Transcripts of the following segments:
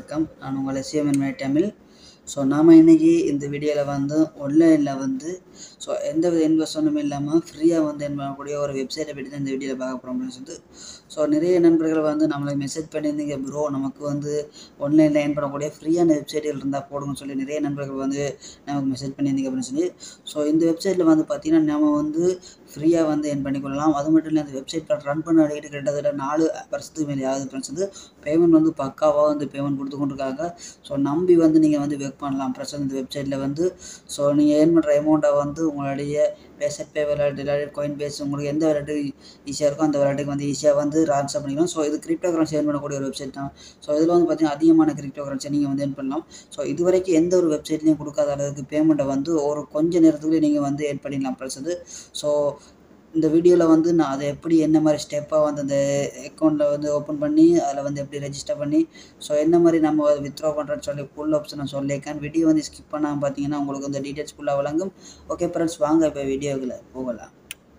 வணக்கம் நான் உங்கள் எஸ்எம்என் மை தமிழ் ஸோ நாம் இன்றைக்கி இந்த வீடியோவில் வந்து ஆன்லைனில் வந்து ஸோ எந்த வித இன்வெஸ்ட்மெண்ட்டும் இல்லாமல் ஃப்ரீயாக வந்து என் பண்ணக்கூடிய ஒரு வெப்சைட்டை பற்றி தான் இந்த வீடியோவில் பார்க்க போகிறோம் அப்படின்னு சொல்லிட்டு ஸோ நிறைய நண்பர்கள் வந்து நம்மளுக்கு மெசேஜ் பண்ணியிருந்தீங்க ப்ரோ நமக்கு வந்து ஆன்லைனில் ஏன் பண்ணக்கூடிய ஃப்ரீயான வெப்சைட்டுகள் இருந்தால் போடுங்கன்னு சொல்லி நிறைய நண்பர்கள் வந்து நமக்கு மெசேஜ் பண்ணியிருந்தீங்க அப்படின்னு சொல்லி ஸோ இந்த வெப்சைட்டில் வந்து பார்த்திங்கன்னா நம்ம வந்து ஃப்ரீயாக வந்து என் பண்ணிக்கொள்ளலாம் அது மட்டும் இல்லை அந்த வெப்சைட்டில் ரன் பண்ண அடிக்கிட்டு கிட்டத்தட்ட நாலு வருஷத்துக்கு மேலே ஆகுது ஃப்ரெண்ட்ஸ் வந்து பேமெண்ட் வந்து பக்காவாக வந்து பேமெண்ட் கொடுத்து கொண்டிருக்காங்க ஸோ நம்பி வந்து நீங்கள் வந்து ஒர்க் பண்ணலாம் ப்ளஸ் இந்த வெப்சைட்டில் வந்து ஸோ நீங்கள் ஏர்ன் பண்ணுற அமௌண்ட்டை வந்து உங்களுடைய பேசட் பே விளையாட்டு விளையாட்டு காயின் பேஸ் உங்களுக்கு எந்த விளையாட்டு ஈஸியாக இருக்கோ அந்த விளையாட்டுக்கு வந்து ஈஸியாக வந்து ட்ரான்ஸ்ஃபர் பண்ணிக்கலாம் ஸோ இது கிரிப்டோ கரன்சி ஏர்ன் பண்ணக்கூடிய ஒரு வெப்சைட் தான் ஸோ இதில் வந்து பார்த்தீங்கன்னா அதிகமான கிரிப்டோ கரன்சி நீங்கள் வந்து ஏர்ன் பண்ணலாம் ஸோ இது வரைக்கும் எந்த ஒரு வெப்சைட்லையும் கொடுக்காத அளவுக்கு பேமெண்ட்டை வந்து ஒரு கொஞ்ச நேரத்துக்குள்ளே நீங்கள் வந்து ஏர்ன் பண்ணிடலாம் ப்ளஸ் வந்து ஸோ இந்த வீடியோவில் வந்து நான் அதை எப்படி என்ன மாதிரி ஸ்டெப்பாக வந்து அந்த அக்கௌண்ட்டில் வந்து ஓப்பன் பண்ணி அதில் வந்து எப்படி ரெஜிஸ்டர் பண்ணி ஸோ என்ன மாதிரி நம்ம வித்ட்ரா பண்ணுறேன்னு சொல்லி ஃபுல் ஆப்ஷன் நான் சொல்லியிருக்கேன் வீடியோ வந்து ஸ்கிப் பண்ணாமல் பார்த்தீங்கன்னா உங்களுக்கு இந்த டீட்டெயில்ஸ் ஃபுல்லாக வழங்கும் ஓகே ஃப்ரெண்ட்ஸ் வாங்க இப்போ வீடியோக்குள்ள போகலாம்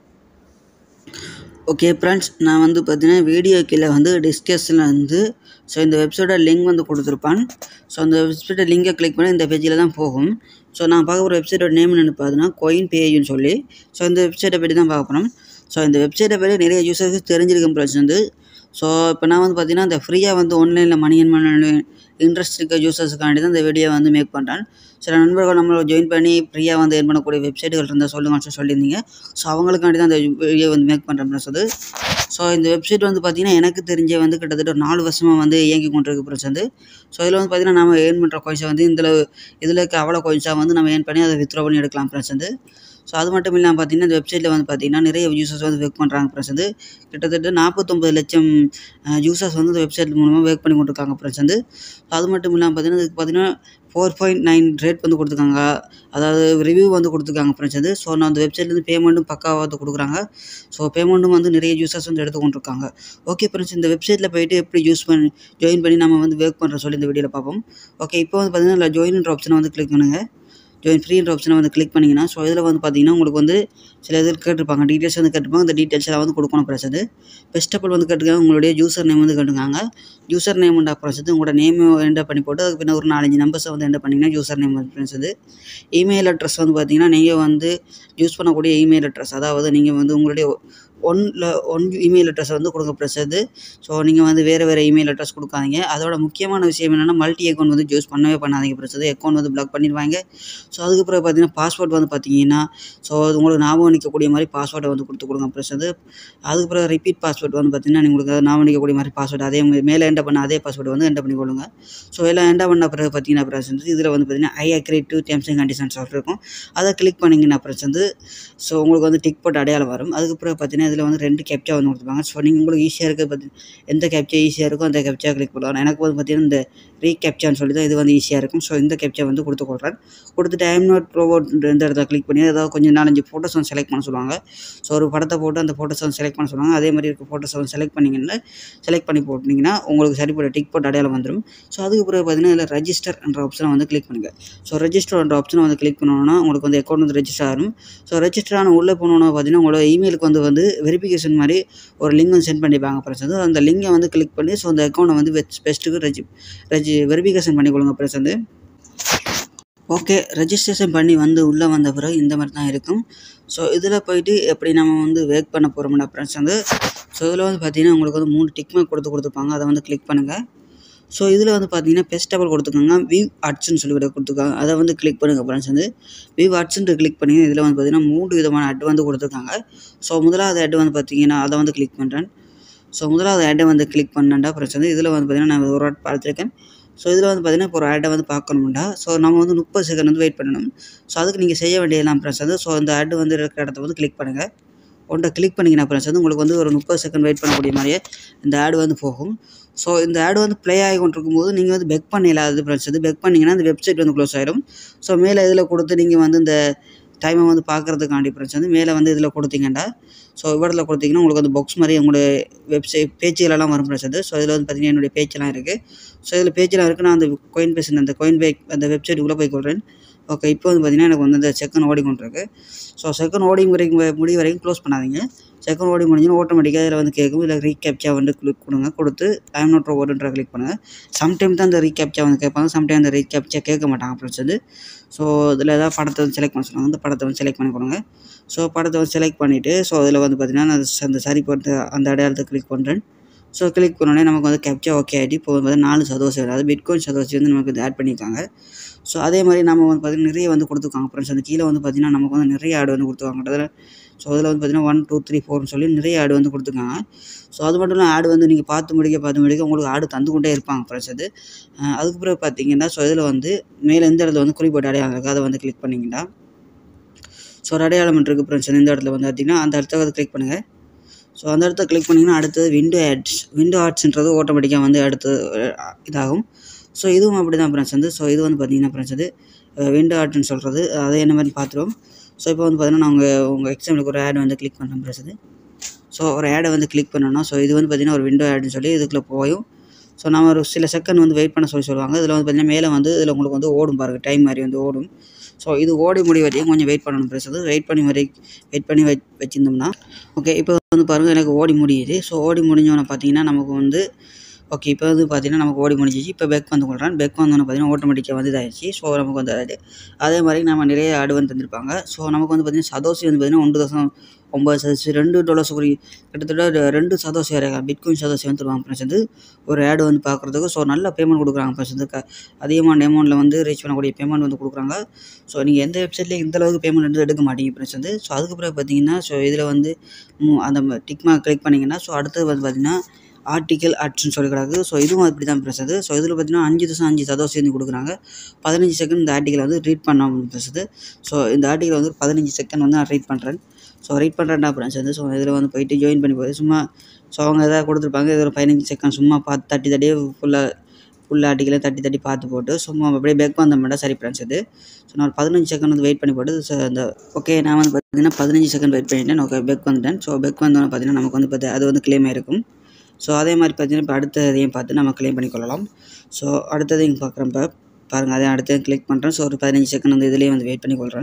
ஓகே ஃப்ரெண்ட்ஸ் நான் வந்து பார்த்தீங்கன்னா வீடியோ கீழே வந்து டிஸ்கஷனில் வந்து ஸோ இந்த வெப்சைட்டோட லிங்க் வந்து கொடுத்துருப்பான் ஸோ அந்த வெப்சைட்டை லிங்கை கிளிக் பண்ணி இந்த பேஜில் தான் போகும் ஸோ நான் பார்க்க போகிற வெப்சைட்டோட நேம் என்னென்னு பார்த்தீங்கன்னா கோயின் பேஜ்னு சொல்லி ஸோ இந்த வெப்சைட்டை பற்றி தான் பார்க்க போகிறோம் ஸோ இந்த வெப்சைட்டை பற்றி நிறைய யூசர்ஸ் தெரிஞ்சிருக்கும் ப்ளஸ் வந்து ஸோ இப்போ நான் வந்து பார்த்தீங்கன்னா இந்த ஃப்ரீயாக வந்து ஆன்லைனில் மணி என் பண்ண இன்ட்ரெஸ்ட் இருக்க யூசர்ஸுக்காண்டி தான் இந்த வீடியோ வந்து மேக் பண்ணுறேன் சில நண்பர்கள் நம்மளை ஜாயின் பண்ணி ஃப்ரீயாக வந்து ஏர்ன் பண்ணக்கூடிய வெப்சைட்டுகள் இருந்தால் சொல்லுங்கன்னு சொல்லி சொல்லியிருந்தீங்க ஸோ அவங்களுக்காண்டி தான் இந்த வீடியோ வந்து மேக் பண்ணுறேன் ப்ளஸ் அது ஸோ இந்த வெப்சைட் வந்து பார்த்திங்கன்னா எனக்கு தெரிஞ்ச வந்து கிட்டத்தட்ட ஒரு நாலு வருஷமாக வந்து இயங்கி கொண்டிருக்கு ப்ளஸ் வந்து ஸோ இதில் வந்து பார்த்திங்கன்னா நம்ம ஏர்ன் பண்ணுற கோயின்ஸை வந்து இதில் இதில் இருக்க அவ்வளோ கோயின்ஸாக வந்து நம்ம ஏர்ன் பண்ணி அதை வித்ரா பண்ணி எடுக்கலாம் ப்ளஸ் வந்து ஸோ அது மட்டும் இல்லாமல் பார்த்தீங்கன்னா இந்த வெப்சைட்டில் வந்து பார்த்தீங்கன்னா நிறைய யூசர்ஸ் வந்து ஒர்க் பண்ணுறாங்க ப்ளஸ் வந்து கிட்டத்தட்ட நாற்பத்தொம்பது லட்சம் யூசர்ஸ் வந்து இந்த வெப்சைட் மூலமாக ஒர்க் பண்ணி கொண்டிருக்காங்க ப்ளஸ் வந்து அது மட்டும் இல்லாமல் பார்த்தீங்கன்னா இதுக்கு பார்த்தீங்கன்னா ஃபோர் பாயிண்ட் நைன் ரேட் வந்து கொடுத்துருக்காங்க அதாவது ரிவ்யூ வந்து கொடுத்துருக்காங்க ஃப்ரெண்ட்ஸ் வந்து ஸோ நான் அந்த வெப்சைட்லேருந்து பேமெண்ட்டும் பக்காவாக வந்து கொடுக்குறாங்க ஸோ பேமெண்ட்டும் வந்து நிறைய யூசர்ஸ் வந்து எடுத்து கொண்டிருக்காங்க ஓகே ஃப்ரெண்ட்ஸ் இந்த வெப்சைட்டில் போயிட்டு எப்படி யூஸ் பண்ணி ஜாயின் பண்ணி நம்ம வந்து ஒர்க் பண்ணுற சொல்லி இந்த வீடியோவில் பார்ப்போம் ஓகே இப்போ வந்து பார்த்தீங்கன்னா ஜாயின்ன்ற ஆப்ஷனை வந்து கிளிக் பண்ணுங்கள் ஜாயின் ஃப்ரீன்ற ஆப்ஷனை வந்து கிளிக் பண்ணிங்கன்னா ஸோ இதில் வந்து பார்த்தீங்கன்னா உங்களுக்கு வந்து சில இதில் கேட்டிருப்பாங்க டீட்டெயில்ஸ் வந்து கேட்டிருப்பாங்க அந்த டீட்டெயில்ஸ் எல்லாம் வந்து கொடுக்கணும் ப்ளஸ் அது ஃபஸ்ட் ஆஃப் ஆல் வந்து கேட்டுருக்காங்க உங்களுடைய யூசர் நேம் வந்து கேட்டுருக்காங்க யூசர் நேம் உண்டா ப்ளஸ் உங்களோட நேம் என்டர் பண்ணி போட்டு அதுக்கு பின்ன ஒரு நாலஞ்சு நம்பர்ஸை வந்து என்டர் பண்ணிங்கன்னா யூசர் நேம் ஃப்ரெண்ட்ஸ் அது இமெயில் அட்ரஸ் வந்து பார்த்தீங்கன்னா நீங்கள் வந்து யூஸ் பண்ணக்கூடிய இமெயில் அட்ரஸ் அதாவது நீங்கள் வந்து உங்களுடைய ஒன்ல ஒன் இமெயில் அட்ரஸ் வந்து கொடுக்க ப்ளஸ் அது ஸோ நீங்கள் வந்து வேறு வேறு இமெயில் அட்ரஸ் கொடுக்காதீங்க அதோட முக்கியமான விஷயம் என்னென்னா மல்டி அக்கௌண்ட் வந்து யூஸ் பண்ணவே பண்ணாதீங்க ப்ளஸ் அது அக்கௌண்ட் வந்து பிளாக் பண்ணிடுவாங்க ஸோ அதுக்கு பிறகு பார்த்தீங்கன்னா பாஸ்வேர்ட் வந்து பார்த்தீங்கன்னா ஸோ உங்களுக்கு ஞாபகம் நிற்கக்கூடிய மாதிரி பாஸ்வேர்டை வந்து கொடுத்து கொடுங்க ப்ளஸ் அது அதுக்கு பிறகு ரிப்பீட் பாஸ்வேர்ட் வந்து பார்த்தீங்கன்னா உங்களுக்கு ஞாபகம் நிற்கக்கூடிய மாதிரி பாஸ்வேர்டு அதே மேலே என்டர் பண்ண அதே பாஸ்வேர்டு வந்து என்டர் பண்ணிக்கொள்ளுங்க ஸோ எல்லாம் என்டர் பண்ண பிறகு பார்த்தீங்கன்னா ப்ளஸ் வந்து இதில் வந்து பார்த்தீங்கன்னா I agreed to terms and conditions இருக்கும் அதை கிளிக் பண்ணிங்கன்னா ப்ளஸ் வந்து ஸோ உங்களுக்கு வந்து டிக் போட்டு அடையாளம் வரும் அதுக்கு பிறகு பார்த்தீங்கன்னா இதில் வந்து ரெண்டு கேப்ச்சா வந்து கொடுத்துருப்பாங்க ஸோ நீங்கள் உங்களுக்கு ஈஸியாக இருக்குது பார்த்து எந்த கேப்ச்சா ஈஸியாக இருக்கோ அந்த கேப்ச்சா கிளிக் பண்ணுவாங்க எனக்கு வந்து பார்த்தீங்கன்னா இந்த ரீ கேப்ச்சான்னு சொல்லி தான் இது வந்து ஈஸியாக இருக்கும் ஸோ இந்த கேப்ச்சா வந்து கொடுத்து கொடுக்குறேன் கொடுத்துட்டு ஐம் நாட் ப்ரோவோட் இந்த இடத்துல கிளிக் பண்ணி ஏதாவது கொஞ்சம் நாலஞ்சு ஃபோட்டோஸ் வந்து செலக்ட் பண்ண சொல்லுவாங்க ஸோ ஒரு படத்தை போட்டு அந்த ஃபோட்டோஸ் வந்து செலக்ட் பண்ண சொல்லுவாங்க அதே மாதிரி இருக்க ஃபோட்டோஸ் வந்து செலக்ட் பண்ணிங்கன்னா செலக்ட் பண்ணி போட்டிங்கன்னா உங்களுக்கு சரிப்பட டிக் போட்டு அடையாளம் வந்துடும் ஸோ அதுக்கு பிறகு பார்த்தீங்கன்னா இதில் ரெஜிஸ்டர் என்ற ஆப்ஷனை வந்து கிளிக் பண்ணுங்கள் ஸோ ரெஜிஸ்டர் என்ற ஆப்ஷனை வந்து கிளிக் பண்ணோன்னா உங்களுக்கு வந்து அக்கௌண்ட் வந்து ரெஜிஸ்டர் ஆகும் ஸோ ரெஜிஸ்டர் ஆன உள்ளே போனோன்னா பார்த்தீங்கன்னா உங்களோட இமெயிலுக்கு வந்து வந்து வெரிஃபிகேஷன் மாதிரி ஒரு லிங்க் வந்து சென்ட் பண்ணிப்பாங்க ப்ளஸ் வந்து அந்த லிங்கை வந்து கிளிக் பண்ணி ஸோ அந்த அக்கௌண்ட்டை வந்து பெஸ்ட்டுக்கு ரெஜி ரெஜி வெரிஃபிகேஷன் பண்ணிக்கொள்ளுங்க ப்ளஸ் வந்து ஓகே ரெஜிஸ்ட்ரேஷன் பண்ணி வந்து உள்ளே வந்த பிறகு இந்த மாதிரி தான் இருக்கும் ஸோ இதில் போயிட்டு எப்படி நம்ம வந்து ஒர்க் பண்ண போகிறோம்னா ஃப்ரெண்ட்ஸ் வந்து ஸோ இதில் வந்து பார்த்தீங்கன்னா உங்களுக்கு வந்து மூணு டிக் மார்க் கொடுத்து கொடுத்துருப்பாங்க அதை வந்து கிளிக் பண்ணுங்கள் ஸோ இதில் வந்து பார்த்தீங்கன்னா பெஸ்டபிள் கொடுத்துருக்காங்க விவ் ஆர்ட்ஸ்னு சொல்லி கொடுத்துருக்காங்க அதை வந்து கிளிக் பண்ணுங்கள் ஃப்ரெண்ட்ஸ் வந்து விவ் ஆர்ட்ஸ்ன்ட்டு கிளிக் பண்ணி இதில் வந்து பார்த்தீங்கன்னா மூணு விதமான அட் வந்து கொடுத்துருக்காங்க ஸோ முதலாவது அட் வந்து பார்த்தீங்கன்னா அதை வந்து கிளிக் பண்ணுறேன் ஸோ முதலாவது ஆட்டை வந்து கிளிக் பண்ணேன்டா ஃப்ரெண்ட்ஸ் வந்து இதில் வந்து பார்த்தீங்கன்னா நான் ஒரு ஆட் பார்த்துருக்கேன் ஸோ இதில் வந்து பார்த்தீங்கன்னா இப்போ ஒரு ஆட்டை வந்து பார்க்கணும்டா ஸோ நம்ம வந்து முப்பது செகண்ட் வந்து வெயிட் பண்ணணும் ஸோ அதுக்கு நீங்கள் செய்ய வேண்டியதெல்லாம் ஃப்ரெண்ட்ஸ் வந்து ஸோ இந்த ஆட் வந்து இருக்கிற இடத்த வந்து கிளிக் பண்ணுங்கள் ஒன்றை கிளிக் பண்ணிங்கன்னா ஃப்ரெண்ட்ஸ் வந்து உங்களுக்கு வந்து ஒரு முப்பது செகண்ட் வெயிட் பண்ணக்கூடிய மாதிரியே இந்த ஆட் வந்து போகும் ஸோ இந்த ஆட் வந்து ப்ளே ஆகி கொண்டிருக்கும் போது நீங்கள் வந்து பெக் பண்ணலாது ஃப்ரெண்ட்ஸ் வந்து பெக் பண்ணிங்கன்னா இந்த வெப்சைட் வந்து க்ளோஸ் ஆகிடும் ஸோ மேலே இதில் கொடுத்து நீங்கள் வந்து இந்த டைமை வந்து பார்க்குறதுக்காண்டி ஃப்ரெண்ட்ஸ் வந்து மேலே வந்து இதில் கொடுத்தீங்கண்டா ஸோ இவ்வளத்தில் கொடுத்தீங்கன்னா உங்களுக்கு அந்த பாக்ஸ் மாதிரி உங்களுடைய வெப்சைட் பேஜுகளெல்லாம் வரும் ஃப்ரெண்ட்ஸ் அது ஸோ இதில் வந்து பார்த்தீங்கன்னா என்னுடைய பேஜெல்லாம் இருக்குது ஸோ இதில் பேஜெல்லாம் இருக்குது நான் அந்த கோயின் பேஸ் அந்த கோயின் பேக் அந்த வெப்சைட்டுக்குள்ளே போய் கொள்கிறேன் ஓகே இப்போ வந்து பார்த்தீங்கன்னா எனக்கு வந்து அந்த செகண்ட் ஓடி கொண்டிருக்கு ஸோ செகண்ட் ஓடிங் வரைக்கும் முடி வரைக்கும் க்ளோஸ் பண்ணாதீங்க செகண்ட் ஓடி முடிஞ்சுன்னா ஆட்டோமேட்டிக்காக இதில் வந்து கேட்கும் இதில் ரீகேப்ச்சா வந்து கிளிக் கொடுங்க கொடுத்து ஐம் நாட் ரோபோட்ன்ற கிளிக் பண்ணுங்கள் சம்டைம் தான் இந்த ரீகேப்ச்சா வந்து கேட்பாங்க சம்டைம் அந்த ரீகேப்ச்சா கேட்க மாட்டாங்க ஃப்ரெண்ட்ஸ் வந்து ஸோ இதில் ஏதாவது படத்தை வந்து செலக்ட் பண்ண சொல்லுவாங்க அந்த படத்தை வந்து செலக்ட் பண்ணி கொடுங்க ஸோ படத்தை வந்து செலக்ட் பண்ணிவிட்டு ஸோ அதில் வந்து பார்த்தீங்கன்னா நான் அந்த சரி போட்டு அந்த அடையாளத்தை கிளிக் பண்ணுறேன் ஸோ கிளிக் பண்ணோடனே நமக்கு வந்து கேப்ச்சா ஓகே ஆகிட்டு இப்போ வந்து நாலு சதோசி அதாவது பிட்காயின் சதோசி வந்து நமக்கு இது ஆட் பண்ணியிருக்காங்க ஸோ அதே மாதிரி நம்ம வந்து பார்த்திங்கன்னா நிறைய வந்து கொடுத்துருக்காங்க ஃப்ரெண்ட்ஸ் அந்த கீழே வந்து பார்த்திங்கன்னா நமக்கு வந்து நிறைய ஆடு வந்து கொடுத்துருக்காங்க அதில் ஸோ அதில் வந்து பார்த்திங்கன்னா ஒன் டூ த்ரீ ஃபோர்னு சொல்லி நிறைய ஆடு வந்து கொடுத்துருக்காங்க ஸோ அது மட்டும் இல்லாமல் ஆடு வந்து நீங்கள் பார்த்து முடிக்க பார்த்து முடிக்க உங்களுக்கு ஆடு தந்து கொண்டே இருப்பாங்க ஃப்ரெண்ட்ஸ் அது அதுக்கு பிறகு பார்த்தீங்கன்னா ஸோ இதில் வந்து மேலே எந்த இடத்துல வந்து குறிப்பிட்ட அடையாளம் இருக்குது அதை வந்து கிளிக் பண்ணிங்கன்னா ஸோ ஒரு அடையாளம் இருக்குது ஃப்ரெண்ட்ஸ் இந்த இடத்துல வந்து பார்த்தீங்கன்னா அந்த இடத்த வந்து கிளிக் பண்ணுங்கள் ஸோ அந்த இடத்த கிளிக் பண்ணிங்கன்னா அடுத்தது விண்டோ ஆட்ஸ் விண்டோ ஆட்ஸ்ன்றது ஆட்டோமேட்டிக்காக வந்து அடுத்து இதாகும் ஸோ இதுவும் அப்படி தான் ஃப்ரெண்ட்ஸ் வந்து ஸோ இது வந்து பார்த்தீங்கன்னா ஃப்ரெண்ட்ஸ் வந்து விண்டோ ஆர்ட்னு சொல்கிறது அதை என்ன மாதிரி பார்த்துருவோம் ஸோ இப்போ வந்து பார்த்தீங்கன்னா நான் உங்கள் உங்கள் எக்ஸாம்பிளுக்கு ஒரு ஆட் வந்து கிளிக் பண்ணுறேன் ஃப்ரெண்ட்ஸ் இது ஸோ ஒரு ஆடை வந்து கிளிக் பண்ணணும் ஸோ இது வந்து பார்த்திங்கன்னா ஒரு விண்டோ ஆடுன்னு சொல்லி இதுக்குள்ளே போயும் ஸோ நம்ம ஒரு சில செகண்ட் வந்து வெயிட் பண்ண சொல்லி சொல்லுவாங்க இதில் வந்து பார்த்திங்கன்னா மேலே வந்து இதில் உங்களுக்கு வந்து ஓடும் பாருங்கள் டைம் மாதிரி வந்து ஓடும் ஸோ இது ஓடி முடி வரையும் கொஞ்சம் வெயிட் பண்ணணும் ப்ளஸ் அது வெயிட் பண்ணி வரை வெயிட் பண்ணி வச் வச்சுருந்தோம்னா ஓகே இப்போ வந்து பாருங்கள் எனக்கு ஓடி முடியுது ஸோ ஓடி முடிஞ்சோன்னே பார்த்தீங்கன்னா நமக்கு வந்து ஓகே இப்போ வந்து பார்த்தீங்கன்னா நமக்கு ஓடி முடிஞ்சிச்சு இப்போ பெக் வந்து கொள்கிறேன் பெக் வந்தோன்னே பார்த்தீங்கன்னா ஆட்டோமேட்டிக்காக வந்து இதாகிடுச்சு ஸோ நமக்கு வந்து அது அதே மாதிரி நம்ம நிறைய ஆடு வந்து தந்திருப்பாங்க ஸோ நமக்கு வந்து பார்த்திங்கன்னா சதோசி வந்து பார்த்திங்கன்னா ஒன்று தசம் ஒம்பது சதோசி ரெண்டு டாலர்ஸ் குறி கிட்டத்தட்ட ரெண்டு சதோசி வரைக்கும் பிட்காயின் சதோசி வந்து தருவாங்க ஃப்ரெண்ட்ஸ் வந்து ஒரு ஆடு வந்து பார்க்குறதுக்கு ஸோ நல்ல பேமெண்ட் கொடுக்குறாங்க ஃப்ரெண்ட்ஸ் வந்து க அதிகமான அமௌண்ட்டில் வந்து ரீச் பண்ணக்கூடிய பேமெண்ட் வந்து கொடுக்குறாங்க ஸோ நீங்கள் எந்த வெப்சைட்லேயும் இந்த அளவுக்கு பேமெண்ட் வந்து எடுக்க மாட்டீங்க ஃப்ரெண்ட்ஸ் வந்து ஸோ அதுக்கு பிறகு பார்த்தீங்கன்னா ஸோ இதில் வந்து அந்த டிக்மா கிளிக் பண்ணிங்கன்னா ஸோ அடுத்தது வந்து பார்த்திங்கன்னா ஆர்டிக்கல் ஆட்ஸ்னு சொல்லி கிடக்கு ஸோ இதுவும் அப்படி தான் பேசுது ஸோ இதில் பார்த்தீங்கன்னா அஞ்சு தசம் அஞ்சு சதவீதம் சேர்ந்து கொடுக்குறாங்க பதினஞ்சு செகண்ட் இந்த ஆர்டிக்கலை வந்து ரீட் பண்ண பேசுது ஸோ இந்த ஆர்டிக்கல் வந்து பதினஞ்சு செகண்ட் வந்து நான் ரீட் பண்ணுறேன் ஸோ ரீட் பண்ணுறேன்டா ஃப்ரெண்ட்ஸ் வந்து ஸோ இதில் வந்து போயிட்டு ஜாயின் பண்ணி போய் சும்மா ஸோ அவங்க எதாவது கொடுத்துருப்பாங்க இது ஒரு பதினஞ்சு செகண்ட் சும்மா பார்த்து தட்டி தட்டியே ஃபுல்லாக ஃபுல் ஆர்டிக்கலை தட்டி தட்டி பார்த்து போட்டு சும்மா அப்படியே பேக் வந்த மாட்டா சரி ஃப்ரெண்ட்ஸ் இது ஸோ நான் ஒரு பதினஞ்சு செகண்ட் வந்து வெயிட் பண்ணி போட்டு ஸோ அந்த ஓகே நான் வந்து பார்த்தீங்கன்னா பதினஞ்சு செகண்ட் வெயிட் பண்ணிட்டேன் ஓகே பெக் வந்துட்டேன் ஸோ பெக் வந்தோன்னே பார்த்தீங்கன்னா நமக்கு வந்து பார்த்து அது வந்து கிளைம் ஆயிருக்கும் ஸோ அதே மாதிரி பார்த்தீங்கன்னா இப்போ அடுத்ததையும் பார்த்து நம்ம கிளைம் பண்ணிக்கொள்ளலாம் ஸோ அடுத்ததையும் பார்க்குறேன் இப்போ பாருங்கள் அதே அடுத்ததையும் கிளிக் பண்ணுறேன் ஸோ ஒரு பதினஞ்சு செகண்ட் வந்து இதுலேயே வந்து வெயிட் பண்ணிக்கொள்கிறேன்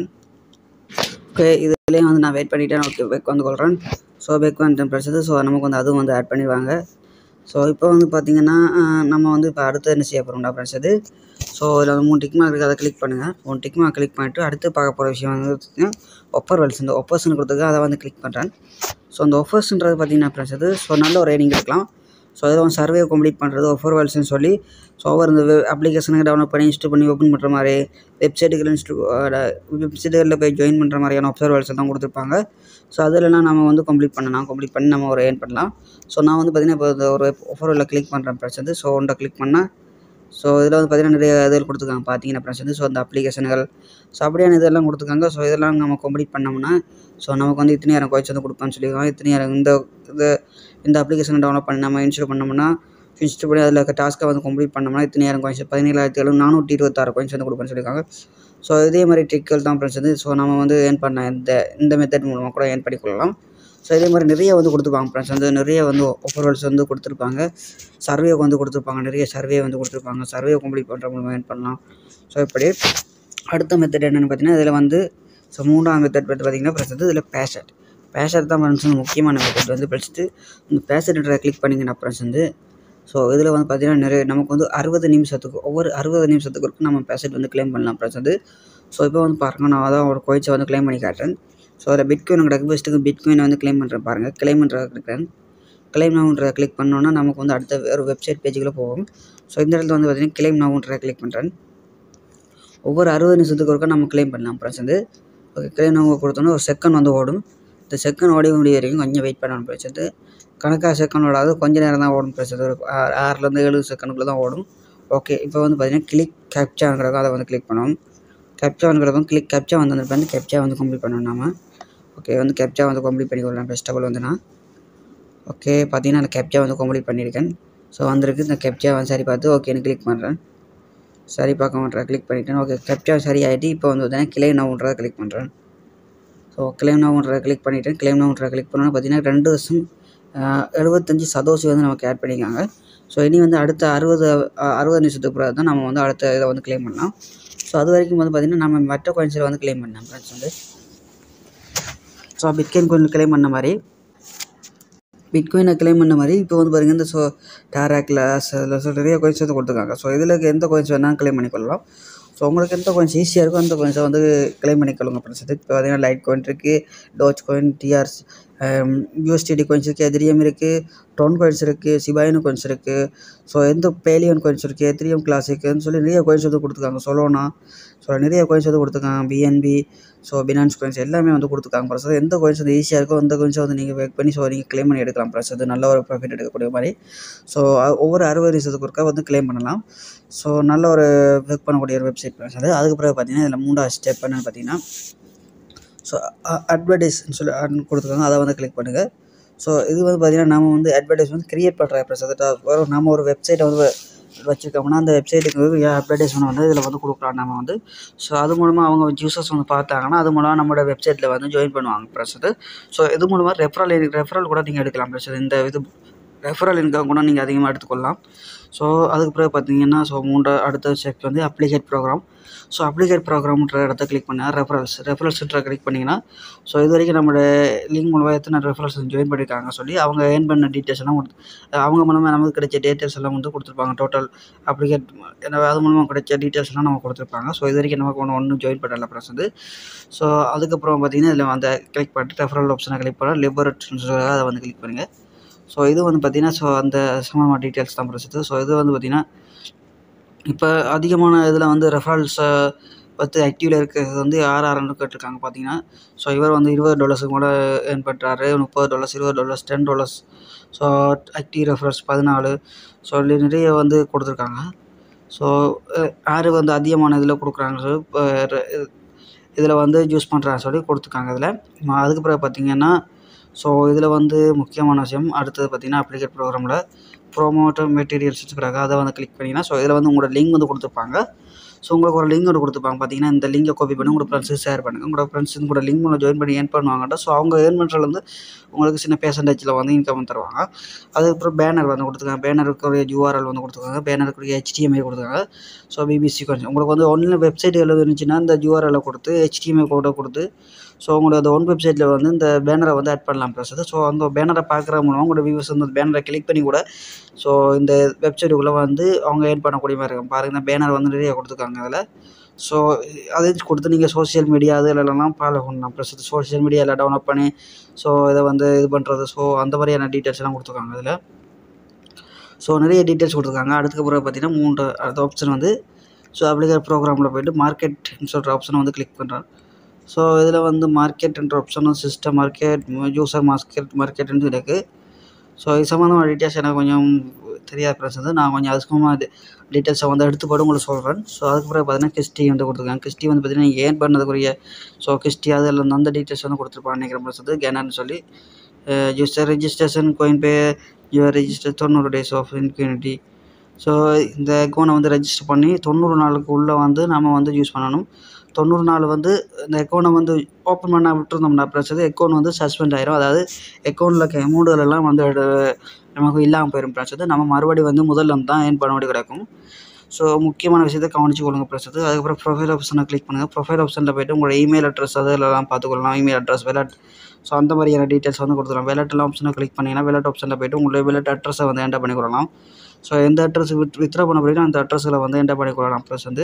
ஓகே இதுலேயும் வந்து நான் வெயிட் பண்ணிவிட்டேன் ஓகே பெக் வந்து கொள்கிறேன் ஸோ பெக் வந்துட்டேன் ப்ரெஸ் ஸோ நமக்கு வந்து அதுவும் வந்து ஆட் பண்ணிடுவாங்க ஸோ இப்போ வந்து பார்த்திங்கன்னா நம்ம வந்து இப்போ அடுத்து என்ன செய்ய போகிறோம்டா ஃப்ரெண்ட்ஸ் அது ஸோ இதில் வந்து மூணு டிக் மார்க் இருக்குது அதை கிளிக் பண்ணுங்கள் மூணு டிக் மார்க் கிளிக் பண்ணிவிட்டு அடுத்து பார்க்க போகிற விஷயம் வந்து பார்த்திங்கன்னா ஒப்பர் வெல்ஸ் இந்த ஒப்பர்ஸ்னு கொடுத்துருக்கு அதை வந்து கிளிக் பண்ணுறேன் ஸோ அந்த ஒஃபர்ஸ்ன்றது பார்த்திங்கன்னா ஃப்ரெண்ட்ஸ் அது ஸோ நல்ல ஒரு ரேட்டிங் இருக்கலாம் ஸோ அதில் வந்து சர்வே கம்ப்ளீட் பண்ணுறது ஒஃபர் வேல்ஸ்னு சொல்லி ஸோ ஒவ்வொரு இந்த அப்ளிகேஷனுக்கு டவுன்லோட் பண்ணி இன்ஸ்டால் பண்ணி ஓப்பன் பண்ணுற மாதிரி வெப்சைட்டுகள் இன்ஸ்டு வெப்சைட்டுகளில் போய் ஜாயின் பண்ணுற மாதிரியான ஒஃபர் வேல்ஸ் தான் கொடுத்துருப்பாங்க ஸோ அதிலலாம் நம்ம வந்து கம்ப்ளீட் பண்ணலாம் கம்ப்ளீட் பண்ணி நம்ம ஒரு ஏர்ன் பண்ணலாம் ஸோ நான் வந்து பார்த்திங்கன்னா இப்போ இந்த ஒரு ஒஃபர் வேலில் கிளிக் பண்ணுறேன் ப்ளஸ் வந்து ஸோ ஒன்றை கிளிக் பண்ணால் ஸோ இதில் வந்து பார்த்திங்கன்னா நிறைய இதில் கொடுத்துருக்காங்க பார்த்தீங்கன்னா ப்ளஸ் வந்து ஸோ அந்த அப்ளிகேஷன்கள் ஸோ அப்படியான இதெல்லாம் கொடுத்துருக்காங்க ஸோ இதெல்லாம் நம்ம கம்ப்ளீட் பண்ணோம்னா ஸோ நமக்கு வந்து இத்தனையாயிரம் கோயின்ஸ் வந்து கொடுப்பான்னு சொல்லியிருக்காங்க இத்தனையாயிரம் இந்த இது இந்த அப்ளிகேஷனை டவுன்லோட் பண்ணி நம்ம இன்ஸ்டால் பண்ணோம்னா இன்ஸ்டால் பண்ணி அதில் இருக்க டாஸ்க்கை வந்து கம்ப்ளீட் பண்ணோம்னா இத்தனையாயிரம் கோயின்ஸ் பதினேழாயிரத்தி ஏழு நானூற்றி இருபத்தாறு கோயின்ஸ் வந்து கொடுப்பேன்னு சொல்லியிருக்காங்க ஸோ இதே மாதிரி ட்ரிக்கள் தான் ஃப்ரெண்ட்ஸ் வந்து ஸோ நம்ம வந்து ஏர்ன் பண்ண இந்த இந்த மெத்தட் மூலமாக கூட ஏர்ன் பண்ணிக்கொள்ளலாம் ஸோ இதே மாதிரி நிறைய வந்து கொடுத்துருப்பாங்க ஃப்ரெண்ட்ஸ் வந்து நிறைய வந்து ஒஃபர்வல்ஸ் வந்து கொடுத்துருப்பாங்க சர்வேக்கு வந்து கொடுத்துருப்பாங்க நிறைய சர்வே வந்து கொடுத்துருப்பாங்க சர்வே கம்ப்ளீட் பண்ணுற மூலமாக ஏர்ன் பண்ணலாம் ஸோ இப்படி அடுத்த மெத்தட் என்னென்னு பார்த்தீங்கன்னா இதில் வந்து ஸோ மூணாம் மெத்தட் வந்து பார்த்திங்கன்னா ப்ளஸ் வந்து இதில் பேஷட் பேஷட் தான் ஃப்ரெண்ட்ஸ் வந்து முக்கியமான மெத்தட் வந்து ப்ளஸ்ட்டு இந்த பேஷட்ன்றதை கிளிக் பண்ணிங்கன்னா ஃப்ரெண்ட்ஸ் வந்து ஸோ இதில் வந்து பார்த்திங்கன்னா நிறைய நமக்கு வந்து அறுபது நிமிஷத்துக்கு ஒவ்வொரு அறுபது நிமிஷத்துக்கு இருக்கும் நம்ம பேசட் வந்து கிளைம் பண்ணலாம் ப்ளஸ் வந்து ஸோ இப்போ வந்து பாருங்கள் நான் அதான் ஒரு கோயின்ஸை வந்து கிளைம் பண்ணி காட்டுறேன் ஸோ அதில் பிட்காயின் கிடக்கு ஃபஸ்ட்டுக்கு பிட்காயினை வந்து கிளைம் பண்ணுறேன் பாருங்கள் கிளைம் பண்ணுறத கிளிக்கிறேன் கிளைம் நவுன்றதை கிளிக் பண்ணோன்னா நமக்கு வந்து அடுத்த ஒரு வெப்சைட் பேஜுக்குள்ளே போகும் ஸோ இந்த இடத்துல வந்து பார்த்திங்கன்னா கிளைம் நவுன்றதை கிளிக் பண்ணுறேன் ஒவ்வொரு அறுபது நிமிஷத்துக்கு ஒருக்கா நம்ம கிளைம் பண்ணலாம் ப்ளஸ் வந்து ஓகே கிளைம் நவு கொடுத்தோன்னா ஒரு செகண்ட் வந்து ஓடும் இந்த செகண்ட் ஓடி முடிய வரைக்கும் கொஞ்சம் வெயிட் பண்ணணும் ப்ளஸ் வந்து கணக்காக செகண்ட் ஓடாது கொஞ்சம் நேரம் தான் ஓடும் ப்ளஸ் ஒரு ஆறுலேருந்து ஏழு செகண்டுக்குள்ளே தான் ஓடும் ஓகே இப்போ வந்து பார்த்திங்கன்னா கிளிக் கேப்சாங்கிறதும் அதை வந்து கிளிக் பண்ணணும் கேப்சாங்கிறதும் கிளிக் கேப்சா வந்து அந்த வந்து கேப்சா வந்து கம்ப்ளீட் பண்ணணும் நாம ஓகே வந்து கேப்சா வந்து கம்ப்ளீட் பண்ணிக்கொள்ளலாம் ஃபஸ்ட் ஆஃப் ஆல் வந்து நான் ஓகே பார்த்தீங்கன்னா அந்த கேப்சா வந்து கம்ப்ளீட் பண்ணியிருக்கேன் ஸோ வந்திருக்கு இந்த கேப்சா வந்து சரி பார்த்து ஓகேன்னு கிளிக் பண்ணுறேன் சரி பார்க்க மாட்டேன் கிளிக் பண்ணிட்டேன் ஓகே கேப்சா சரி ஆகிட்டு இப்போ வந்து பார்த்தீங்கன்னா கிளைம் நவுன்றதை கிளிக் பண்ணுறேன் ஸோ கிளைம் நவுன்றதை கிளிக் பண்ணிவிட்டேன் கிளைம் நவுன்றதை கிளிக் பண்ணோன்னா பார்த்தீங்கன்னா ரெண்டு வருஷம் எழுபத்தஞ்சி சதோசி வந்து நமக்கு ஆட் பண்ணியிருக்காங்க ஸோ இனி வந்து அடுத்த அறுபது அறுபது நிமிஷத்துக்கு பிறகு தான் நம்ம வந்து அடுத்த இதை வந்து கிளைம் பண்ணலாம் ஸோ அது வரைக்கும் வந்து பார்த்திங்கன்னா நம்ம மற்ற கோயின்ஸில் வந்து கிளைம் பண்ணலாம் ஃப்ரெண்ட்ஸ் வந்து ஸோ பிட்காயின் கோயின் கிளைம் பண்ண மாதிரி பிட்காயினை கிளைம் பண்ண மாதிரி இப்போ வந்து பாருங்கள் இந்த ஸோ டேராக்ல அதில் ஸோ நிறைய கோயின்ஸ் வந்து கொடுத்துருக்காங்க ஸோ இதில் எந்த கோயின்ஸ் வேணாலும் கிளைம் பண்ணிக்கொள்ளலாம் ஸோ உங்களுக்கு எந்த கோயின்ஸ் ஈஸியாக இருக்கோ அந்த கோயின்ஸை வந்து கிளைம் பண்ணிக்கொள்ளுங்க ஃப்ரெண்ட்ஸ் இது இப்போ பார்த்தீங்கன்னா லைட் கோயின் இருக்குது டோச் கோயின் டிஆர்ஸ் யூஎஸ்டிடி கோயின்ஸ் இருக்குது எதிரியம் இருக்குது டொன் கோயின்ஸ் இருக்குது சிபாயினு கோயின்ஸ் இருக்குது ஸோ எந்த பேலியன் கோயின்ஸ் இருக்குது எத்திரியம் கிளாசிக்குன்னு சொல்லி நிறைய கோயின்ஸ் வந்து கொடுத்துருக்காங்க சொல்லோனா ஸோ நிறைய கோயின்ஸ் வந்து கொடுத்துருக்காங்க பிஎன்பி ஸோ பினான்ஸ் கோயின்ஸ் எல்லாமே வந்து கொடுத்துருக்காங்க ப்ளஸ் எந்த கோயின்ஸ் வந்து ஈஸியாக இருக்கோ அந்த கோயின்ஸை வந்து நீங்கள் வெக் பண்ணி ஸோ நீங்கள் கிளைம் பண்ணி எடுக்கலாம் ப்ளஸ் அது நல்ல ஒரு ப்ராஃபிட் எடுக்கக்கூடிய மாதிரி ஸோ ஒவ்வொரு அறுபது நிமிஷத்துக்கு ஒருக்கா வந்து கிளைம் பண்ணலாம் ஸோ நல்ல ஒரு ஒர்க் பண்ணக்கூடிய ஒரு வெப்சைட் ப்ளஸ் அது அதுக்கு பிறகு பார்த்தீங்கன்னா இதில் மூணாவது ஸ்டெப் என்னென்னு பார்த்தீங்கன்னா ஸோ அட்வர்டைஸ்ன்னு சொல்லி ad கொடுத்துருக்காங்க அதை வந்து கிளிக் பண்ணுங்கள் ஸோ இது வந்து பார்த்திங்கன்னா நம்ம வந்து அட்வர்டைஸ் வந்து க்ரியேட் பண்ணுற ப்ளஸ் அது நம்ம ஒரு வெப்சைட்டை வந்து வச்சுருக்கோம்னா அந்த வெப்சைட்டுக்கு அட்வர்டைஸ்மெண்ட் வந்து இதில் வந்து கொடுக்கலாம் நம்ம வந்து ஸோ அது மூலமாக அவங்க யூசர்ஸ் வந்து பார்த்தாங்கன்னா அது மூலமாக நம்மளோட வெப்சைட்டில் வந்து ஜாயின் பண்ணுவாங்க ப்ளஸ் அது ஸோ இது மூலமாக ரெஃபரல் ரெஃபரல் கூட நீங்கள் எடுக்கலாம் ப்ளஸ் இந்த இது ரெஃபரல் இன்கம் கூட நீங்கள் அதிகமாக எடுத்துக்கொள்ளலாம் ஸோ அதுக்கு பிறகு பார்த்தீங்கன்னா ஸோ மூன்றா அடுத்த ஸ்டெப் வந்து அப்ளிகேட் ப்ரோக்ராம் ஸோ அப்ளிகேட் ப்ரோக்ராம்ன்ற இடத்த கிளிக் பண்ணால் ரெஃபரல்ஸ் ரெஃபரல்ஸ்ன்ற கிளிக் பண்ணிங்கன்னா ஸோ இது வரைக்கும் நம்மளோட லிங்க் மூலமாக எத்தனை ரெஃபரல்ஸ் ஜாயின் பண்ணியிருக்காங்க சொல்லி அவங்க ஏர்ன் பண்ண டீட்டெயில்ஸ் எல்லாம் கொடுத்து அவங்க மூலமாக நமக்கு கிடைச்ச டீட்டெயில்ஸ் எல்லாம் வந்து கொடுத்துருப்பாங்க டோட்டல் அப்ளிகேட் அது மூலமாக கிடைச்ச டீட்டெயில்ஸ் எல்லாம் நம்ம கொடுத்துருப்பாங்க ஸோ இது வரைக்கும் நமக்கு ஒன்று ஒன்றும் ஜாயின் பண்ணல ப்ளஸ் வந்து ஸோ அதுக்கப்புறம் பார்த்தீங்கன்னா இதில் அந்த கிளிக் பண்ணிட்டு ரெஃபரல் ஆப்ஷனை கிளிக் பண்ணால் லிபரட்ஸ்னு சொல்லி அதை வந்து கிளிக் பண்ணுங்கள் ஸோ இது வந்து பார்த்திங்கன்னா ஸோ அந்த சமமான டீட்டெயில்ஸ் தான் ப்ளஸ் ஸோ இது வந்து பார்த்திங்கன்னா இப்போ அதிகமான இதில் வந்து ரெஃபரல்ஸை பற்றி ஆக்டிவில் இருக்கிறது வந்து யார் யாருன்னு கேட்டிருக்காங்க பார்த்தீங்கன்னா ஸோ இவர் வந்து இருபது டாலர்ஸுக்கு கூட ஏர்ன் பண்ணுறாரு முப்பது டாலர்ஸ் இருபது dollars ten dollars so active references பதினாலு ஸோ நிறைய வந்து கொடுத்துருக்காங்க ஸோ யார் வந்து அதிகமான இதில் கொடுக்குறாங்க சொல்லி இப்போ இதில் வந்து யூஸ் பண்ணுறாங்க சொல்லி கொடுத்துருக்காங்க இதில் அதுக்கு பிறகு பார்த்தீங்கன்னா ஸோ இதில் வந்து முக்கியமான விஷயம் அடுத்தது பார்த்தீங்கன்னா அப்ளிகேட் ப்ரோக்ராமில் ப்ரோமோட்டர் மெட்டீரியல்ஸ் வச்சுக்கிறாங்க அதை வந்து கிளிக் பண்ணிங்கன்னா ஸோ இதில் வந்து உங்களோட லிங்க் வந்து கொடுத்துருப்பாங்க ஸோ உங்களுக்கு ஒரு லிங்க் ஒன்று கொடுத்துருப்பாங்க பார்த்தீங்கன்னா இந்த லிங்கை காப்பி பண்ணி உங்களோட ஃப்ரெண்ட்ஸுக்கு ஷேர் பண்ணுங்கள் உங்களோட ஃப்ரெண்ட்ஸ் கூட லிங்க் மூலம் ஜாயின் பண்ணி ஏர்ன் பண்ணுவாங்கட்டா ஸோ அவங்க ஏர்ன் பண்ணுறதுலேருந்து உங்களுக்கு சின்ன பெர்சன்டேஜில் வந்து இன்கம் தருவாங்க அதுக்கப்புறம் பேனர் வந்து கொடுத்துருக்காங்க பேனருக்குரிய யூஆர்எல் வந்து கொடுத்துருக்காங்க பேனருக்குரிய ஹெச்டிஎம்ஐ கொடுத்துருக்காங்க ஸோ பிபிசி கொஞ்சம் உங்களுக்கு வந்து ஒன்லைன் வெப்சைட் எழுது இருந்துச்சுன்னா இந்த யூஆர்எல்லை கொடுத்து ஹெச்டிஎம்ஐ கோடை கொடுத்து ஸோ உங்களோட அந்த ஒன் வெப்சைட்டில் வந்து இந்த பேனரை வந்து ஆட் பண்ணலாம் ப்ளஸ் ஸோ அந்த பேனரை பார்க்குற மூலமாக உங்களோட வியூவர்ஸ் வந்து பேனரை கிளிக் பண்ணி கூட ஸோ இந்த வெப்சைட்டுக்குள்ளே வந்து அவங்க ஏர்ன் பண்ணக்கூடிய மாதிரி இருக்கும் பாருங்கள் இந்த பேனர் வந்து நிறைய கொடுத்துருக்காங்க அதில் ஸோ அதை கொடுத்து நீங்கள் சோஷியல் மீடியா அதிலலாம் ஃபாலோ பண்ணலாம் ப்ளஸ் சோஷியல் மீடியாவில் டவுன்லோட் பண்ணி ஸோ இதை வந்து இது பண்ணுறது ஸோ அந்த மாதிரியான டீட்டெயில்ஸ் எல்லாம் கொடுத்துருக்காங்க அதில் ஸோ நிறைய டீட்டெயில்ஸ் கொடுத்துருக்காங்க அதுக்கப்புறம் பார்த்தீங்கன்னா மூன்று அடுத்த ஆப்ஷன் வந்து ஸோ அப்ளிகேட் ப்ரோக்ராமில் போய்ட்டு மார்க்கெட்னு சொல்கிற ஆப்ஷனை வந்து கிளிக் பண்ணுறேன் ஸோ இதில் வந்து மார்க்கெட்ன்ற ஆப்ஷனும் சிஸ்டம் மார்க்கெட் யூசர் மார்க்கெட் மார்க்கெட்டுன்னு இருக்குது ஸோ இது சம்மந்தமான டீட்டெயில்ஸ் எனக்கு கொஞ்சம் தெரியாத பிரச்சனை நான் கொஞ்சம் அது சம்மந்தமாக டீட்டெயில்ஸை வந்து எடுத்து போட்டு உங்களுக்கு சொல்கிறேன் ஸோ அதுக்கு பிறகு பார்த்தீங்கன்னா கிஸ்டி வந்து கொடுத்துருக்காங்க கிஸ்டி வந்து பார்த்தீங்கன்னா நீங்கள் ஏர்ன் பண்ணதுக்குரிய ஸோ கிஸ்டி அதில் வந்து அந்த டீட்டெயில்ஸ் வந்து கொடுத்துருப்பாங்க நினைக்கிற பிரச்சனை கேனர்னு சொல்லி user registration coin pay your register தொண்ணூறு டேஸ் ஆஃப் இன்ஃபினிட்டி ஸோ இந்த அக்கௌண்ட்டை வந்து ரெஜிஸ்டர் பண்ணி தொண்ணூறு நாளுக்கு உள்ளே வந்து நம்ம வந்து யூஸ் பண்ணணும் தொண்ணூறு நாள் வந்து இந்த அக்கௌண்ட்டை வந்து ஓப்பன் பண்ண விட்டுருந்தோம்னா ப்ளஸ் அக்கௌண்ட் வந்து சஸ்பெண்ட் ஆயிரும் அதாவது அக்கௌண்ட்டில் இருக்க அமௌண்ட்டுகள் எல்லாம் வந்து எடு- நமக்கு இல்லாமல் போயிடும் ப்ளஸ் நம்ம மறுபடியும் வந்து முதல்ல இருந்து தான் ஏர்ன் பண்ண வேண்டி கிடக்கும் ஸோ முக்கியமான விஷயத்தை கவனிச்சு கொள்ளுங்க ப்ளஸ் அதுக்கப்புறம் ப்ரொஃபைல் ஆப்ஷனை கிளிக் பண்ணுங்கள் ப்ரொஃபைல் ஆப்ஷனில் போய்ட்டு உங்களோட இமெயில் அட்ரஸ் அதெல்லாம் பார்த்துக்கொள்ளலாம் இமெயில் அட்ரஸ் வெலட் ஸோ அந்த மாதிரியான டீட்டெயில்ஸ் வந்து கொடுத்துக்கலாம் வெலட்லாம் ஆப்ஷனை கிளிக் பண்ணிங்கன்னா வெலட் ஆப்ஷனில் போய்ட்டு உங்களுடைய வெலட் அட்ரஸை வந்து என்டர் பண்ணிக்கொள்ளலாம் ஸோ எந்த அட்ரஸ் வித் வித்ரா பண்ண போகிறீங்களோ அந்த அட்ரஸில் வந்து என்டர் பண்ணிக்கொள்ளலாம் ப்ளஸ் வந்து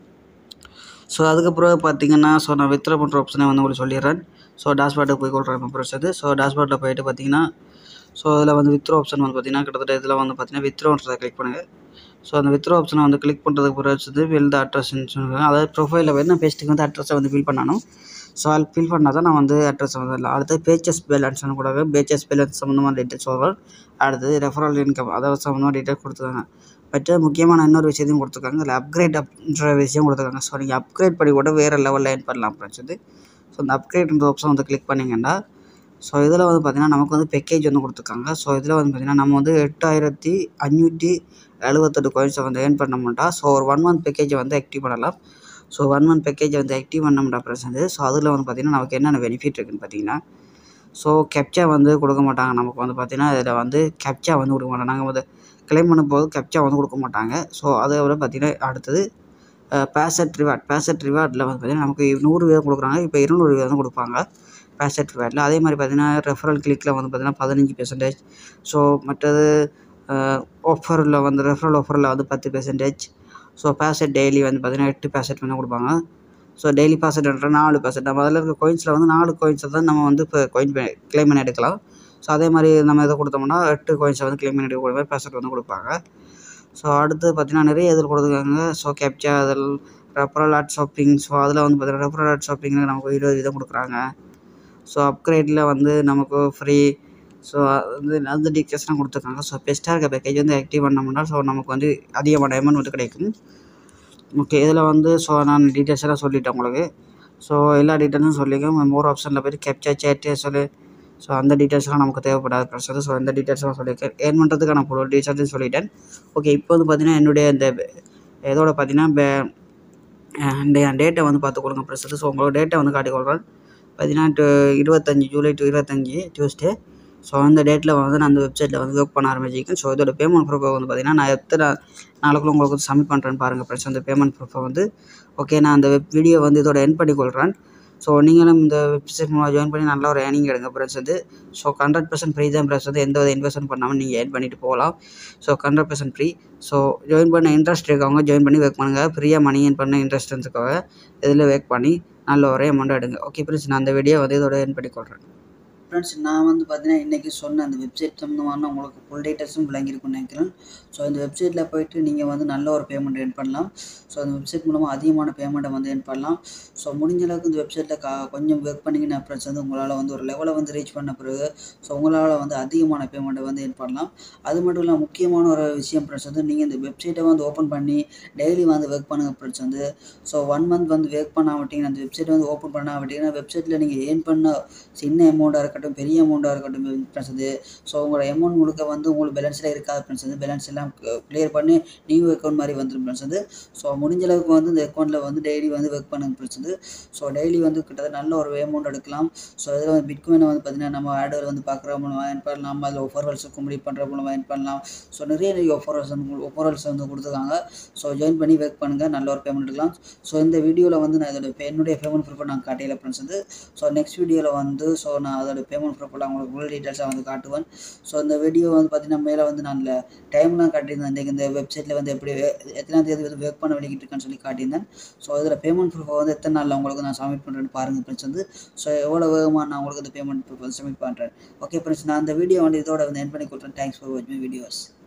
ஸோ அதுக்கப்புறம் பார்த்தீங்கன்னா ஸோ நான் வித்ரா பண்ணுற ஆப்ஷனை வந்து உங்களுக்கு சொல்லிடுறேன் ஸோ டேஷ்பார்ட்டுக்கு போய் கொள்கிறேன் ப்ளஸ் அது ஸோ டேஷ்பார்ட்டில் போயிட்டு பார்த்தீங்கன்னா ஸோ இதில் வந்து வித்ரோ ஆப்ஷன் வந்து பார்த்தீங்கன்னா கிட்டத்தட்ட இதில் வந்து பார்த்தீங்கன்னா வித்ரோன்றதை கிளிக் பண்ணுங்கள் ஸோ அந்த வித்ரோ ஆப்ஷனை வந்து கிளிக் பண்ணுறதுக்கு பிறகு வந்து ஃபில் த அட்ரஸ்ன்னு சொல்லுவாங்க அதாவது ப்ரொஃபைலில் போய் நான் பேஸ்ட்டுக்கு வந்து அட்ரஸை வந்து ஃபில் பண்ணணும் ஸோ அது ஃபில் பண்ணால் தான் நான் வந்து அட்ரஸ் வந்து இல்லை அடுத்து பேச்சஸ் பேலன்ஸ்னு கூட பேச்சஸ் பேலன்ஸ் சம்மந்தமான டீட்டெயில்ஸ் சொல்கிறேன் அடுத்தது ரெஃபரல் இன்கம் அதாவது சம்மந்தமாக டீட்டெயில் கொடுத்துருக்காங்க மற்ற முக்கியமான இன்னொரு விஷயத்தையும் கொடுத்துருக்காங்க அதில் அப்கிரேட் அப்ன்ற விஷயம் கொடுத்துருக்காங்க ஸோ நீங்கள் அப்கிரேட் பண்ணி கூட வேறு லெவலில் ஏர்ன் பண்ணலாம் பிரச்சனை ஸோ இந்த அப்கிரேட்ன்ற ஆப்ஷன் வந்து கிளிக் பண்ணிங்கன்னா ஸோ இதில் வந்து பார்த்திங்கன்னா நமக்கு வந்து பேக்கேஜ் வந்து கொடுத்துருக்காங்க ஸோ இதில் வந்து பார்த்திங்கன்னா நம்ம வந்து எட்டாயிரத்தி அஞ்சூற்றி எழுபத்தெட்டு கோயின்ஸை வந்து ஏர்ன் பண்ணோம்னா ஸோ ஒரு ஒன் மந்த் பேக்கேஜை வந்து ஆக்டிவ் பண்ணலாம் ஸோ ஒன் மந்த் பேக்கேஜை வந்து ஆக்டிவ் பண்ணோம்னா பிரச்சனை ஸோ அதில் வந்து பார்த்திங்கன்னா நமக்கு என்னென்ன பெனிஃபிட் இருக்குன்னு பார்த்தீங்கன்னா ஸோ கேப்ச்சா வந்து கொடுக்க மாட்டாங்க நமக்கு வந்து பார்த்திங்கன்னா இதில் வந்து கேப்ச்சா வந்து கொடுக்க மாட்டாங்க நாங்கள் வந்து கிளைம் பண்ணும்போது கேப்ச்சா வந்து கொடுக்க மாட்டாங்க ஸோ அதை விட பார்த்திங்கன்னா அடுத்தது பேசட் ரிவார்ட் பேசட் ரிவார்டில் வந்து பார்த்திங்கன்னா நமக்கு நூறு வீதம் கொடுக்குறாங்க இப்போ இருநூறு வீதம் கொடுப்பாங்க பேசட் ரிவார்டில் அதே மாதிரி பார்த்திங்கன்னா ரெஃபரல் கிளிக்கில் வந்து பார்த்திங்கன்னா பதினஞ்சு பெர்சன்டேஜ் ஸோ மற்றது ஆஃபரில் வந்து ரெஃபரல் ஆஃபரில் வந்து பத்து பெர்சன்டேஜ் ஸோ பேசட் டெய்லி வந்து பார்த்திங்கன்னா எட்டு பேசட் வந்து கொடுப்பாங்க ஸோ டெய்லி பேசட்ன்ற நாலு பேசட் நம்ம அதில் இருக்க கோயின்ஸில் வந்து நாலு கோயின்ஸை தான் நம்ம வந்து இப்போ கோயின் கிளைம் பண்ணி எடுக்கலாம் ஸோ அதே மாதிரி நம்ம எதை கொடுத்தோம்னா எட்டு கோயின்ஸை வந்து கிளைம் பண்ணி எடுக்கக்கூடிய மாதிரி பேசட் வந்து கொடுப்பாங்க ஸோ அடுத்து பார்த்திங்கன்னா நிறைய இதில் கொடுத்துருக்காங்க ஸோ கேப்சா அதில் ரெஃபரல் ஆட் ஷாப்பிங் ஸோ அதில் வந்து பார்த்திங்கன்னா ரெஃபரல் ஆட் ஷாப்பிங்கில் நமக்கு இருபது வீதம் கொடுக்குறாங்க ஸோ அப்கிரேடில் வந்து நமக்கு ஃப்ரீ ஸோ வந்து அந்த டீச்சர்ஸ்லாம் கொடுத்துருக்காங்க ஸோ பெஸ்ட்டாக இருக்க பேக்கேஜ் வந்து ஆக்டிவ் பண்ணோம்னா ஸோ நமக்கு வந்து அதிகமான அமௌண்ட் வந்து கிடைக்கும் ஓகே இதில் வந்து ஸோ நான் டீட்டெயில்ஸ் எல்லாம் சொல்லிட்டேன் உங்களுக்கு ஸோ எல்லா டீட்டெயில்ஸும் சொல்லியிருக்கேன் மோர் ஆப்ஷனில் போய்ட்டு கேப்சா சேட்டு சொல்லி ஸோ அந்த டீட்டெயில்ஸ்லாம் நமக்கு தேவைப்படாத ப்ரெஷர் ஸோ இந்த டீட்டெயில்ஸ்லாம் சொல்லியிருக்கேன் ஏர்ன் பண்ணுறதுக்கான ஃபுல் டீட்டெயில்ஸும் சொல்லிட்டேன் ஓகே இப்போ வந்து பார்த்தீங்கன்னா என்னுடைய இந்த இதோட பார்த்தீங்கன்னா இந்த டேட்டை வந்து பார்த்து கொடுங்க ப்ரெஷர் ஸோ உங்களோட டேட்டை வந்து காட்டிக்கொள்கிறேன் பார்த்தீங்கன்னா டு இருபத்தஞ்சி ஜூலை டு இருபத்தஞ்சி டியூஸ்டே ஸோ அந்த டேட்டில் வந்து நான் அந்த வெப்சைட்டில் வந்து ஒர்க் பண்ண ஆரம்பிச்சிருக்கேன் ஸோ இதோட பேமெண்ட் ப்ரூஃபை வந்து பார்த்தீங்கன்னா நான் எத்தனை நாளுக்குள்ள உங்களுக்கு வந்து சப்மிட் பண்ணுறேன்னு பாருங்கள் ஃப்ரெண்ட்ஸ் அந்த பேமெண்ட் ப்ரூஃபை வந்து ஓகே நான் அந்த வெப் வீடியோ வந்து இதோட என் பண்ணிக்கொள்கிறேன் ஸோ நீங்களும் இந்த வெப்சைட் மூலம் ஜாயின் பண்ணி நல்ல ஒரு ஏர்னிங் எடுங்க ஃப்ரெண்ட்ஸ் வந்து ஸோ ஹண்ட்ரட் பர்சன்ட் ஃப்ரீ தான் ஃப்ரெண்ட்ஸ் வந்து எந்த வித இன்வெஸ்ட்மெண்ட் பண்ணாமல் நீங்கள் ஏர்ன் பண்ணிட்டு போகலாம் so hundred percent free so join பண்ண இன்ட்ரெஸ்ட் இருக்கவங்க ஜாயின் பண்ணி ஒர்க் பண்ணுங்கள் ஃப்ரீயாக மணி ஏர்ன் பண்ண இன்ட்ரெஸ்ட் இருந்துக்கோங்க இதில் ஒர்க் பண்ணி நல்ல ஒரே அமௌண்ட் எடுங்க ஓகே ஃப்ரெண்ட்ஸ் நான் அந்த வீடியோ வந்து இதோட ஏர்ன் பண்ணிக்கொள்கிறேன் ஃப்ரெண்ட்ஸ் நான் வந்து பார்த்தீங்கன்னா இன்றைக்கி சொன்ன அந்த வெப்சைட் சம்மந்தமான உங்களுக்கு ஃபுல் டீட்டெயில்ஸும் விளங்கியிருக்கும்னு நினைக்கிறேன் ஸோ இந்த வெப்சைட்டில் போயிட்டு நீங்கள் வந்து நல்ல ஒரு பேமெண்ட் ஏர்ன் பண்ணலாம் ஸோ அந்த வெப்சைட் மூலமாக அதிகமான பேமெண்ட்டை வந்து ஏர்ன் பண்ணலாம் ஸோ முடிஞ்ச அளவுக்கு இந்த வெப்சைட்டில் கா கொஞ்சம் ஒர்க் பண்ணிங்கன்னா ஃப்ரெண்ட்ஸ் வந்து உங்களால் வந்து ஒரு லெவலை வந்து ரீச் பண்ண பிறகு ஸோ உங்களால் வந்து அதிகமான பேமெண்ட்டை வந்து ஏர்ன் பண்ணலாம் அது மட்டும் இல்லாமல் முக்கியமான ஒரு விஷயம் ஃப்ரெண்ட்ஸ் வந்து நீங்கள் இந்த வெப்சைட்டை வந்து ஓப்பன் பண்ணி டெய்லி வந்து ஒர்க் பண்ணுங்கள் ஃப்ரெண்ட்ஸ் வந்து ஸோ ஒன் மந்த் வந்து ஒர்க் பண்ண விட்டிங்கன்னா அந்த வெப்சைட் வந்து ஓப்பன் பண்ண விட்டிங்கன்னா வெப்சைட்டில் நீங்கள் ஏர்ன் பண்ண சின்ன அமௌண்ட்டாக இருக்கட்டும் பெரிய அமௌண்ட்டாக இருக்கட்டும் ஃப்ரெண்ட்ஸ் வந்து ஸோ உங்களோட அமௌண்ட் முழுக்க வந்து உங்களுக்கு பேலன்ஸில் இருக்காது ஃப்ரெண்ட்ஸ் வந்து பேலன்ஸ் எல்லாம் கிளியர் பண்ணி நியூ அக்கௌண்ட் மாதிரி வந்துடும் ஃப்ரெண்ட்ஸ் வந்து ஸோ முடிஞ்ச அளவுக்கு வந்து இந்த அக்கௌண்ட்டில் வந்து டெய்லி வந்து ஒர்க் பண்ணுங்க ஃப்ரெண்ட்ஸ் வந்து ஸோ டெய்லி வந்து கிட்டத்தட்ட நல்ல ஒரு அமௌண்ட் எடுக்கலாம் ஸோ இதில் வந்து பிட்காயினை வந்து பார்த்தீங்கன்னா நம்ம ஆடர் வந்து பார்க்குற மூலமாக ஏர்ன் பண்ணலாம் அதில் ஒஃபர்வல்ஸ் கம்ப்ளீட் பண்ணுற மூலமாக ஏர்ன் பண்ணலாம் ஸோ நிறைய நிறைய ஒஃபர்வல்ஸ் வந்து ஒஃபர்வல்ஸ் வந்து கொடுத்துருக்காங்க ஸோ ஜாயின் பண்ணி ஒர்க் பண்ணுங்கள் நல்ல ஒரு பேமெண்ட் எடுக்கலாம் ஸோ இந்த வீடியோவில் வந்து நான் இதோட என்னுடைய பேமெண்ட் ப்ரூஃபை நான் காட்டியில் ஃப்ரெண்ட்ஸ் வந்து ஸோ நெக்ஸ்ட் வீடியோவில் வந்து ஸோ நான் அதோட பேமெண்ட் ப்ரூஃபெல்லாம் உங்களுக்கு ஃபுல் டீட்டெயில்ஸாக வந்து காட்டுவேன் ஸோ இந்த வீடியோ வந்து பார்த்தீங்கன்னா மேலே வந்து நான் டைம்லாம் காட்டியிருந்தேன் இந்த இந்த வெப்சைட்டில் வந்து எப்படி எத்தனாம் தேதி வந்து ஒர்க் பண்ண வெளிக்கிட்டு இருக்கேன்னு சொல்லி காட்டியிருந்தேன் ஸோ இதில் பேமெண்ட் ப்ரூஃபை வந்து எத்தனை நாளில் உங்களுக்கு நான் சப்மிட் பண்ணுறேன்னு பாருங்கள் ஃப்ரெண்ட்ஸ் வந்து ஸோ எவ்வளோ வேகமாக நான் உங்களுக்கு இந்த பேமெண்ட் ப்ரூஃப் வந்து சப்மிட் பண்ணுறேன் ஓகே ஃப்ரெண்ட்ஸ் நான் அந்த வீடியோ வந்து இதோட வந்து என் பண்ணி கொடுத்தேன் thanks for watch my videos